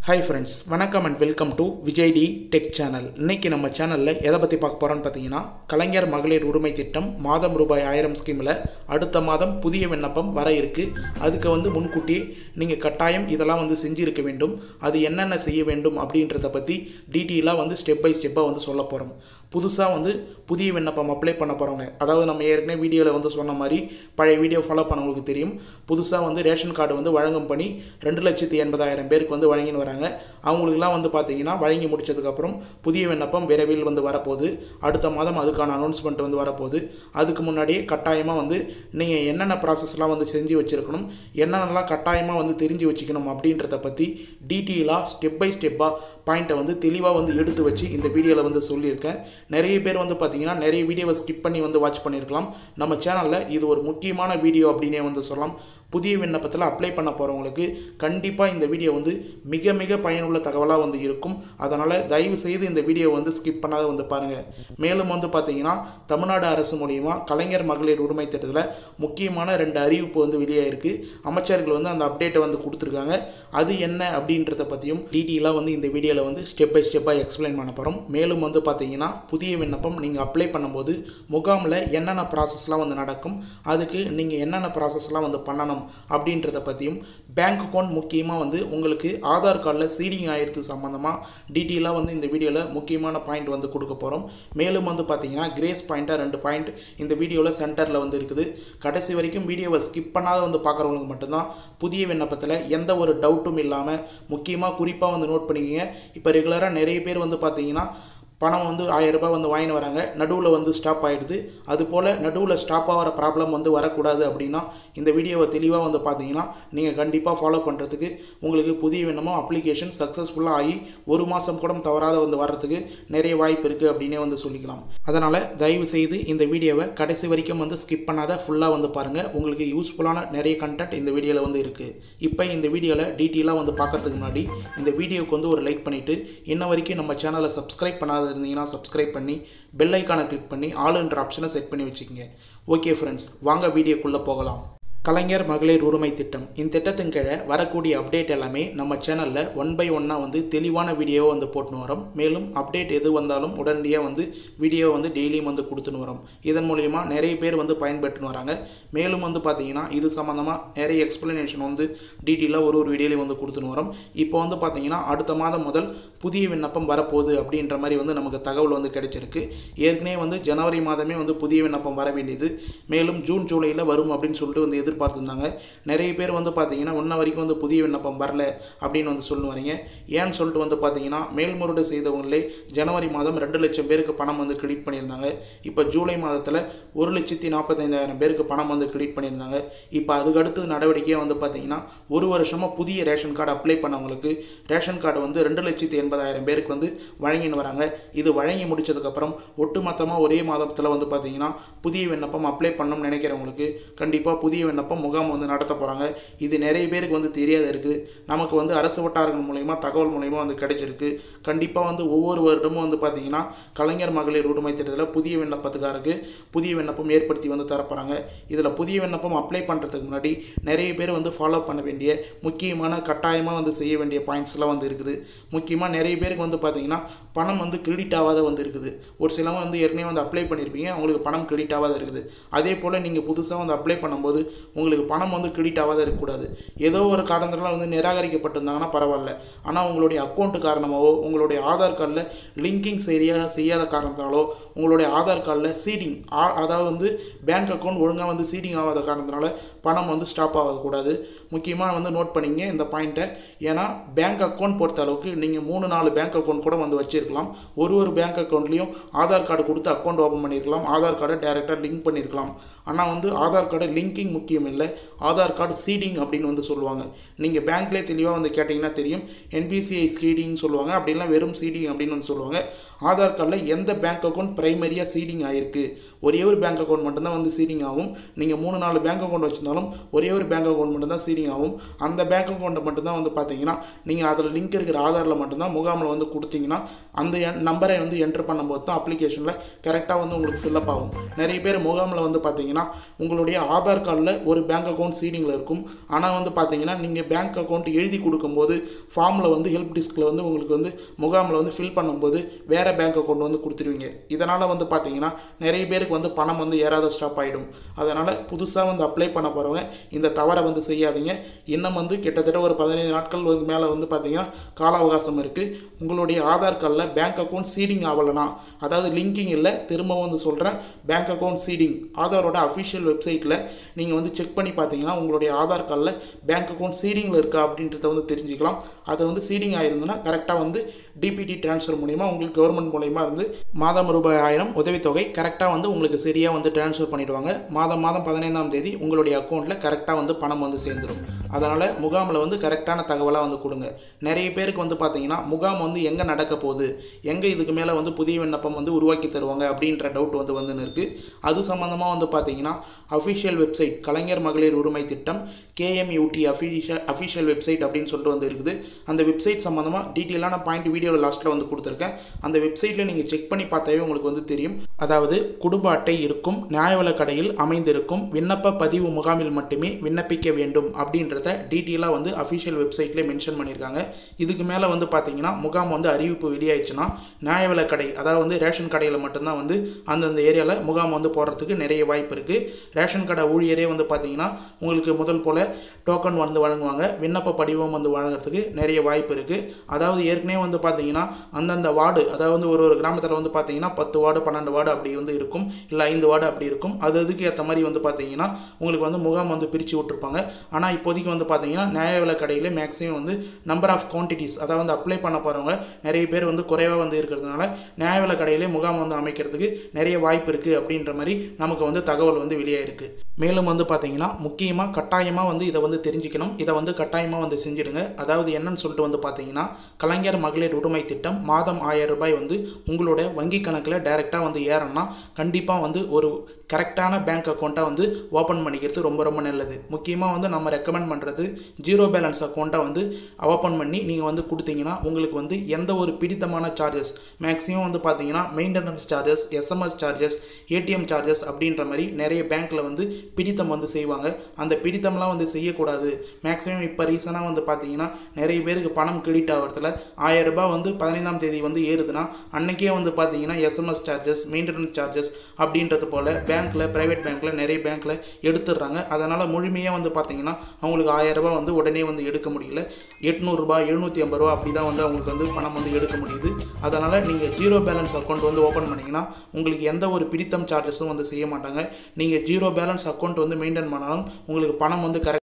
hi friends வணக்கம் and welcome to Vijay T tech channel இன்னைக்கு நம்ம சேனலில் எதை பற்றி பார்க்க போகிறோன்னு பார்த்தீங்கன்னா கலைஞர் மகளிர் உரிமை திட்டம் மாதம் ரூபாய் ஆயிரம் ஸ்கீமில் அடுத்த மாதம் புதிய விண்ணப்பம் வர இருக்கு அதுக்கு வந்து முன்கூட்டியே நீங்கள் கட்டாயம் இதெல்லாம் வந்து செஞ்சிருக்க வேண்டும் அது என்னென்ன செய்ய வேண்டும் அப்படின்றத பற்றி டீட்டெயிலாக வந்து ஸ்டெப் பை ஸ்டெப்பாக வந்து சொல்ல போகிறோம் புதுசாக வந்து புதிய விண்ணப்பம் அப்ளை பண்ண போகிறவங்க அதாவது நம்ம ஏற்கனவே வீடியோவில் வந்து சொன்ன மாதிரி பழைய வீடியோ ஃபாலோ பண்ணவங்களுக்கு தெரியும் புதுசாக வந்து ரேஷன் கார்டு வந்து வழங்கும் பணி ரெண்டு லட்சத்தி எண்பதாயிரம் பேருக்கு வந்து வழங்கின்னு வராங்க அவங்களுக்குலாம் வந்து பார்த்தீங்கன்னா வழங்கி முடிச்சதுக்கப்புறம் புதிய விண்ணப்பம் விரைவில் வந்து வரப்போகுது அடுத்த மாதம் அதுக்கான அனௌன்ஸ்மெண்ட் வந்து வரப்போகுது அதுக்கு முன்னாடியே கட்டாயமாக வந்து நீங்கள் என்னென்ன ப்ராசஸ்லாம் வந்து செஞ்சு வச்சுருக்கணும் என்னென்னலாம் கட்டாயமாக வந்து தெரிஞ்சு வச்சுக்கணும் அப்படின்றத பற்றி டீட்டெயிலாக ஸ்டெப் பை ஸ்டெப்பாக பாயிண்ட்டை வந்து தெளிவாக வந்து எடுத்து வச்சு இந்த வீடியோவில் வந்து சொல்லியிருக்கேன் நிறைய பேர் வந்து பார்த்தீங்கன்னா நிறைய வீடியோவை ஸ்கிப் பண்ணி வந்து வாட்ச் பண்ணியிருக்கலாம் நம்ம சேனலில் இது ஒரு முக்கியமான வீடியோ அப்படின்னே வந்து சொல்லலாம் புதிய விண்ணப்பத்தில் அப்ளை பண்ண போகிறவங்களுக்கு கண்டிப்பாக இந்த வீடியோ வந்து மிக மிக பயனுள்ள தகவலாக வந்து இருக்கும் அதனால் தயவு செய்து இந்த வீடியோ வந்து ஸ்கிப் பண்ணாத வந்து பாருங்கள் மேலும் வந்து பார்த்தீங்கன்னா தமிழ்நாடு அரசு மூலியமா கலைஞர் மகளிர் உரிமை திட்டத்தில் முக்கியமான ரெண்டு அறிவிப்பு வந்து வெளியாயிருக்கு அமைச்சர்கள் வந்து அந்த அப்டேட்டை வந்து கொடுத்துருக்காங்க அது என்ன அப்படின்றத பற்றியும் டீட்டெயிலாக வந்து இந்த வீடியோவில் வந்து ஸ்டெப் பை ஸ்டெப்பாக எக்ஸ்பிளைன் பண்ண போகிறோம் மேலும் வந்து பார்த்தீங்கன்னா புதிய விண்ணப்பம் நீங்கள் அப்ளை பண்ணும்போது முகாமில் என்னென்ன ப்ராசஸ்லாம் வந்து நடக்கும் அதுக்கு நீங்கள் என்னென்ன ப்ராசஸ்லாம் வந்து பண்ணணும் அப்படின்றத பற்றியும் பேங்க் அக்கௌண்ட் முக்கியமாக வந்து உங்களுக்கு ஆதார் கார்டில் சீடிங் ஆயிருக்கு சம்மந்தமாக டீட்டெயிலாக வந்து இந்த வீடியோவில் முக்கியமான பாயிண்ட் வந்து கொடுக்க போகிறோம் மேலும் வந்து பார்த்தீங்கன்னா கிரேஸ் பாயிண்ட்டாக ரெண்டு பாயிண்ட் இந்த வீடியோவில் சென்டரில் வந்து இருக்குது கடைசி வரைக்கும் வீடியோவை ஸ்கிப் பண்ணாத வந்து பார்க்குறவங்களுக்கு மட்டும்தான் புதிய விண்ணப்பத்தில் எந்த ஒரு டவுட்டும் இல்லாமல் முக்கியமாக குறிப்பாக வந்து நோட் பண்ணிக்கங்க இப்போ ரெகுலராக நிறைய பேர் வந்து பார்த்தீங்கன்னா பணம் வந்து ஆயிரம் ரூபாய் வந்து வாங்கின்னு வராங்க நடுவில் வந்து ஸ்டாப் ஆகிடுது அது போல் நடுவில் ஸ்டாப் ஆகிற ப்ராப்ளம் வந்து வரக்கூடாது அப்படின்னா இந்த வீடியோவை தெளிவாக வந்து பார்த்தீங்கன்னா நீங்கள் கண்டிப்பாக ஃபாலோ பண்ணுறதுக்கு உங்களுக்கு புதிய விண்ணமும் அப்ளிகேஷன் சக்ஸஸ்ஃபுல்லாக ஆகி ஒரு மாதம் கூட தவறாத வந்து வர்றதுக்கு நிறைய வாய்ப்பு இருக்குது அப்படின்னே வந்து சொல்லிக்கலாம் அதனால் தயவு செய்து இந்த வீடியோவை கடைசி வரைக்கும் வந்து ஸ்கிப் பண்ணாத ஃபுல்லாக வந்து பாருங்கள் உங்களுக்கு யூஸ்ஃபுல்லான நிறைய கண்டென்ட் இந்த வீடியோவில் வந்து இருக்குது இப்போ இந்த வீடியோவில் டீட்டெயிலாக வந்து பார்க்கறதுக்கு முன்னாடி இந்த வீடியோவுக்கு வந்து ஒரு லைக் பண்ணிவிட்டு இன்ன வரைக்கும் நம்ம சேனலை சப்ஸ்கிரைப் பண்ணாத இருந்தீங்கன்னா சப்ஸ்கிரைப் பண்ணி பெல் ஐக்கானை கிளிக் பண்ணி ஆளுன்ற ஆப்ஷனை செட் பண்ணி வச்சுக்கோங்க ஓகே ஃப்ரெண்ட்ஸ் வாங்க வீடியோக்குள்ளே போகலாம் கலைஞர் மகளிர் உரிமை திட்டம் இந்த திட்டத்தின் கீழே வரக்கூடிய அப்டேட் எல்லாமே நம்ம சேனலில் ஒன் பை ஒன்னாக வந்து தெளிவான வீடியோவை வந்து போட்டுன்னு வரோம் மேலும் அப்டேட் எது வந்தாலும் உடனடியாக வந்து வீடியோ வந்து டெய்லியும் வந்து கொடுத்துன்னு வரோம் இதன் மூலயமா நிறைய பேர் வந்து பயன்பெற்றுன்னு வராங்க மேலும் வந்து பார்த்தீங்கன்னா இது சம்மந்தமாக நிறைய எக்ஸ்ப்ளனேஷன் வந்து டீட்டெயிலாக ஒரு ஒரு வீடியோலையும் வந்து கொடுத்துன்னு வரோம் இப்போ வந்து பார்த்தீங்கன்னா அடுத்த மாதம் முதல் புதிய விண்ணப்பம் வரப்போகுது அப்படின்ற மாதிரி வந்து நமக்கு தகவல் வந்து கிடைச்சிருக்கு ஏற்கனவே வந்து ஜனவரி மாதமே வந்து புதிய விண்ணப்பம் வர வேண்டியது மேலும் ஜூன் ஜூலையில் வரும் அப்படின்னு சொல்லிட்டு வந்து எதிர்பார்த்துருந்தாங்க நிறைய பேர் வந்து பார்த்தீங்கன்னா இன்ன வரைக்கும் வந்து புதிய விண்ணப்பம் வரல அப்படின்னு வந்து சொல்லி வரீங்க ஏன்னு சொல்லிட்டு வந்து பார்த்தீங்கன்னா மேல்முறையீடு செய்தவங்களே ஜனவரி மாதம் ரெண்டு லட்சம் பேருக்கு பணம் வந்து கிரெடிட் பண்ணியிருந்தாங்க இப்போ ஜூலை மாதத்தில் ஒரு லட்சத்தி நாற்பத்தைந்தாயிரம் பேருக்கு பணம் வந்து கிரெடிட் பண்ணியிருந்தாங்க இப்போ அதுக்கு அடுத்த நடவடிக்கையாக வந்து பார்த்தீங்கன்னா ஒரு வருஷமாக புதிய ரேஷன் கார்டு அப்ளை பண்ணவங்களுக்கு ரேஷன் கார்டு வந்து ரெண்டு லட்சத்தி எண்பதாயிரம் பேருக்கு வந்து வழங்கின்னு வராங்க இது வழங்கி முடிச்சதுக்கப்புறம் ஒட்டுமொத்தமாக ஒரே மாதத்தில் வந்து பார்த்தீங்கன்னா புதிய விண்ணப்பம் அப்ளை பண்ணணும்னு நினைக்கிறவங்களுக்கு கண்டிப்பாக புதிய விண்ணப்பம் முகாம் வந்து நடத்த போகிறாங்க இது நிறைய பேருக்கு வந்து தெரியாத இருக்குது நமக்கு வந்து அரசு வட்டாரங்கள் மூலயமா தகவல் மூலயமா வந்து கிடைச்சிருக்கு கண்டிப்பாக வந்து ஒவ்வொரு வருடமும் வந்து பார்த்தீங்கன்னா கலைஞர் மகளிர் உரிமை திட்டத்தில் புதிய விண்ணப்பத்துக்காருக்கு புதிய விண்ணப்பம் ஏற்படுத்தி வந்து தரப்போகிறாங்க இதில் புதிய விண்ணப்பம் அப்ளை பண்ணுறதுக்கு முன்னாடி நிறைய பேர் வந்து ஃபாலோ பண்ண வேண்டிய முக்கியமான கட்டாயமாக வந்து செய்ய வேண்டிய பாயிண்ட்ஸ்லாம் வந்து இருக்குது முக்கியமாக நிறைய பேருக்கு வந்து பார்த்தீங்கன்னா பணம் வந்து கிரெடிட் ஆகாத வந்து இருக்குது ஒரு சிலவங்க வந்து ஏற்கனவே வந்து அப்ளை பண்ணியிருப்பீங்க அவங்களுக்கு பணம் கிரெடிட் ஆகாத இருக்குது அதே போல் நீங்கள் புதுசாக வந்து அப்ளை பண்ணும்போது உங்களுக்கு பணம் வந்து கிரெடிட் ஆகாத இருக்கக்கூடாது ஏதோ ஒரு காரணத்தினால வந்து நிராகரிக்கப்பட்டிருந்தாங்கன்னா பரவாயில்ல ஆனால் உங்களுடைய அக்கௌண்ட்டு காரணமாகவோ உங்களுடைய ஆதார் கார்டில் லிங்கிங் சரியாக செய்யாத காரணத்தினாலோ உங்களுடைய ஆதார் கார்டில் சீடிங் அதாவது வந்து பேங்க் அக்கௌண்ட் ஒழுங்காக வந்து சீடிங் ஆகாத காரணத்தினால பணம் வந்து ஸ்டாப் ஆகக்கூடாது முக்கியமாக வந்து நோட் பண்ணிங்க இந்த பாயிண்ட்டை ஏன்னா பேங்க் அக்கௌண்ட் பொறுத்த அளவுக்கு நீங்கள் மூணு நாலு பேங்க் அக்கௌண்ட் கூட வந்து வச்சுருக்கலாம் ஒரு ஒரு பேங்க் அக்கௌண்ட்லேயும் ஆதார் கார்டு கொடுத்து அக்கௌண்ட் ஓப்பன் பண்ணியிருக்கலாம் ஆதார் கார்டை டேரெக்டாக லிங்க் பண்ணியிருக்கலாம் ஆனால் வந்து ஆதார் கார்டு லிங்கிங் முக்கியம் இல்லை ஆதார் கார்டு சீடிங் அப்படின்னு வந்து சொல்லுவாங்க நீங்கள் பேங்க்லேயே தெளிவாக வந்து கேட்டிங்கன்னா தெரியும் என்பிசிஐ சீடிங் சொல்லுவாங்க அப்படின்லாம் வெறும் சீடிங் அப்படின்னு வந்து சொல்லுவாங்க ஆதார் கார்டில் எந்த பேங்க் அக்கௌண்ட் ப்ரைமரியாக சீடிங் ஆகிருக்கு ஒரே ஒரு பேங்க் அக்கௌண்ட் மட்டும்தான் வந்து சீடிங் ஆகும் நீங்கள் மூணு நாலு பேங்க் அக்கௌண்ட் வச்சிருந்தாலும் ஒரே ஒரு பேங்க் அக்கௌண்ட் மட்டும்தான் சீடிங் ஆகும் அந்த பேங்க் அக்கௌண்ட்டை மட்டும்தான் வந்து பார்த்தீங்கன்னா நீங்கள் அதில் லிங்க் இருக்கிற ஆதாரில் மட்டும்தான் முகாமில் வந்து கொடுத்தீங்கன்னா அந்த நம்பரை வந்து என்டர் பண்ணும்போது தான் அப்ளிகேஷனில் கரெக்டாக வந்து உங்களுக்கு ஃபில்லப் ஆகும் நிறைய பேர் முகாமில் வந்து பார்த்தீங்கன்னா உங்களுடைய ஆதார் கார்டில் ஒரு பேங்க் அக்கௌண்ட் சீடிங்கில் இருக்கும் ஆனால் வந்து பார்த்தீங்கன்னா நீங்கள் பேங்க் அக்கௌண்ட் எழுதி கொடுக்கும்போது ஃபார்மில் வந்து ஹெல்ப் டிஸ்கில் வந்து உங்களுக்கு வந்து முகாமில் வந்து ஃபில் பண்ணும்போது வேறு பேங்க் அக்கௌண்ட் வந்து கொடுத்துருவீங்க இதனால் வந்து பார்த்தீங்கன்னா நிறைய பேருக்கு வந்து பணம் வந்து ஏறாத ஸ்டாப் ஆகிடும் அதனால் புதுசாக வந்து அப்ளை பண்ண போகிறவங்க இந்த தவறை வந்து செய்யாதீங்க இன்னும் வந்து கிட்டத்தட்ட ஒரு பதினைந்து நாட்கள் வந்து மேலே வந்து பார்த்தீங்கன்னா கால அவகாசம் இருக்குது உங்களுடைய ஆதார் கார்டில் பேங்க் அக்கௌண்ட் சீடிங் ஆகலைனா அதாவது லிங்கிங் இல்லை திரும்ப வந்து சொல்கிறேன் பேங்க் அக்கௌண்ட் சீடிங் ஆதாரோட அஃபிஷியல் வெப்சைட்டில் நீங்கள் வந்து செக் பண்ணி பார்த்தீங்கன்னா உங்களுடைய ஆதார் கார்டில் பேங்க் அக்கௌண்ட் சீடிங்கில் இருக்கா அப்படின்றத வந்து தெரிஞ்சுக்கலாம் அது வந்து சீடிங் ஆயிருந்ததுன்னா கரெக்டாக வந்து டிபிடி ட்ரான்ஸ்ஃபர் மூலிமா உங்களுக்கு கவர்மெண்ட் மூலிமா இருந்து மாதம் ரூபாய் ஆயிரம் உதவித்தொகை கரெக்டாக வந்து உங்களுக்கு சரியாக வந்து ட்ரான்ஸ்ஃபர் பண்ணிடுவாங்க மாதம் மாதம் பதினைந்தாம் தேதி உங்களுடைய அக்கௌண்ட்டில் கரெக்டாக வந்து பணம் வந்து சேர்ந்துடும் அதனால் முகாமில் வந்து கரெக்டான தகவலாக வந்து கொடுங்க நிறைய பேருக்கு வந்து பார்த்தீங்கன்னா முகாம் வந்து எங்கே நடக்க போகுது எங்கே இதுக்கு மேலே வந்து புதிய விண்ணப்பம் வந்து உருவாக்கி தருவாங்க அப்படின்ற டவுட் வந்து வந்துன்னு இருக்குது அது சம்மந்தமாக வந்து பார்த்தீங்கன்னா அஃபிஷியல் வெப்சைட் கலைஞர் மகளிர் உரிமை திட்டம் கேஎம்யூடி அஃபிஷியல் அஃபிஷியல் வெப்சைட் அப்படின்னு சொல்லிட்டு வந்து இருக்குது அந்த வெப்சைட் சம்மந்தமாக டீட்டெயிலான பாயிண்ட் வீடியோவில் லாஸ்ட்டில் வந்து கொடுத்துருக்கேன் அந்த வெப்சைட்டில் நீங்கள் செக் பண்ணி பார்த்தாவே உங்களுக்கு வந்து தெரியும் அதாவது குடும்ப அட்டை இருக்கும் நியாயவில கடையில் அமைந்திருக்கும் விண்ணப்ப பதிவு முகாமில் மட்டுமே விண்ணப்பிக்க வேண்டும் அப்படின்றத டீட்டெயிலாக வந்து அஃபிஷியல் வெப்சைட்லேயே மென்ஷன் பண்ணியிருக்காங்க இதுக்கு மேலே வந்து பார்த்தீங்கன்னா முகாம் வந்து அறிவிப்பு வெளியாயிடுச்சுன்னா நியாயவில கடை அதாவது வந்து ரேஷன் கடையில் மட்டும்தான் வந்து அந்தந்த ஏரியாவில் முகாம் வந்து போடுறதுக்கு நிறைய வாய்ப்பு இருக்குது ரேஷன் கடை ஊழியரே வந்து பார்த்தீங்கன்னா உங்களுக்கு முதல் போல் டோக்கன் வந்து வழங்குவாங்க விண்ணப்ப படிவம் வந்து வழங்குறதுக்கு நிறைய வாய்ப்பு இருக்குது அதாவது ஏற்கனவே வந்து பார்த்தீங்கன்னா அந்தந்த வார்டு அதாவது வந்து ஒரு ஒரு கிராமத்தில் வந்து பார்த்தீங்கன்னா பத்து வார்டு பன்னெண்டு வார்டு அப்படி வந்து இருக்கும் இல்லை ஐந்து வார்டு அப்படி இருக்கும் அது அதுக்கு ஏற்ற மாதிரி வந்து பார்த்தீங்கன்னா உங்களுக்கு வந்து முகாம் வந்து பிரித்து விட்ருப்பாங்க ஆனால் இப்போதைக்கு வந்து பார்த்தீங்கன்னா நியாய விலை கடையில் மேக்ஸிமம் வந்து நம்பர் ஆஃப் குவான்டிட்டிஸ் அதாவது வந்து அப்ளை பண்ண போகிறவங்க நிறைய பேர் வந்து குறைவாக வந்து இருக்கிறதுனால நியாய விலை கடையிலே முகாம் வந்து அமைக்கிறதுக்கு நிறைய வாய்ப்பு இருக்குது அப்படின்ற மாதிரி நமக்கு வந்து தகவல் வந்து வெளியாயிருக்கு மேலும் வந்து பார்த்தீங்கன்னா முக்கியமாக கட்டாயமாக வந்து இதை வந்து தெரிஞ்சுக்கணும் இதை வந்து கட்டாயமாக வந்து செஞ்சிடுங்க அதாவது என்னன்னு சொல்லிட்டு வந்து பார்த்தீங்கன்னா கலைஞர் மகளிர் உரிமை திட்டம் மாதம் ஆயிரம் ரூபாய் வந்து உங்களோட வங்கி கணக்கில் டைரெக்டாக வந்து ஏறணும்னா கண்டிப்பாக வந்து ஒரு கரெக்டான பேங்க் அக்கௌண்ட்டாக வந்து ஓப்பன் பண்ணிக்கிறது ரொம்ப ரொம்ப நல்லது முக்கியமாக வந்து நம்ம ரெக்கமெண்ட் பண்ணுறது ஜீரோ பேலன்ஸ் அக்கௌண்ட்டை வந்து ஓப்பன் பண்ணி நீங்கள் வந்து கொடுத்தீங்கன்னா உங்களுக்கு வந்து எந்த ஒரு பிடித்தமான சார்ஜஸ் மேக்ஸிமம் வந்து பார்த்தீங்கன்னா maintenance charges SMS charges ATM charges அப்படின்ற மாதிரி நிறைய பேங்க்கில் வந்து பிடித்தம் வந்து செய்வாங்க அந்த பிடித்தம்லாம் வந்து செய்யக்கூடாது மேக்ஸிமம் இப்போ ரீசனாக வந்து பார்த்தீங்கன்னா நிறைய பேருக்கு பணம் கிரெடிட் ஆகிறதுல ஆயிரம் ரூபாய் வந்து பதினைந்தாம் தேதி வந்து ஏறுதுன்னா அன்னைக்கே வந்து பார்த்தீங்கன்னா எஸ்எம்எஸ் சார்ஜஸ் மெயின்டெனன்ஸ் சார்ஜஸ் அப்படின்றது போல் பேங்க்கில் ப்ரைவேட் பேங்க்கில் நிறைய பேங்க்கில் எடுத்துடுறாங்க அதனால் முழுமையாக வந்து பார்த்தீங்கன்னா அவங்களுக்கு ஆயிரம் ரூபாய் வந்து உடனே வந்து எடுக்க முடியல எட்நூறுரூபா எழுநூற்றி ஐம்பது ரூபா அப்படி தான் வந்து அவங்களுக்கு வந்து பணம் வந்து எடுக்க முடியுது அதனால் நீங்கள் ஜீரோ பேலன்ஸ் அக்கௌண்ட் வந்து ஓப்பன் பண்ணிங்கன்னா உங்களுக்கு எந்த ஒரு பிடித்தம் சார்ஜஸும் வந்து செய்ய மாட்டாங்க நீங்கள் ஜீரோ பேலன்ஸ் அக்கௌண்ட் வந்து மெயின்டைன் பண்ணாலும் உங்களுக்கு பணம் வந்து கரெக்ட்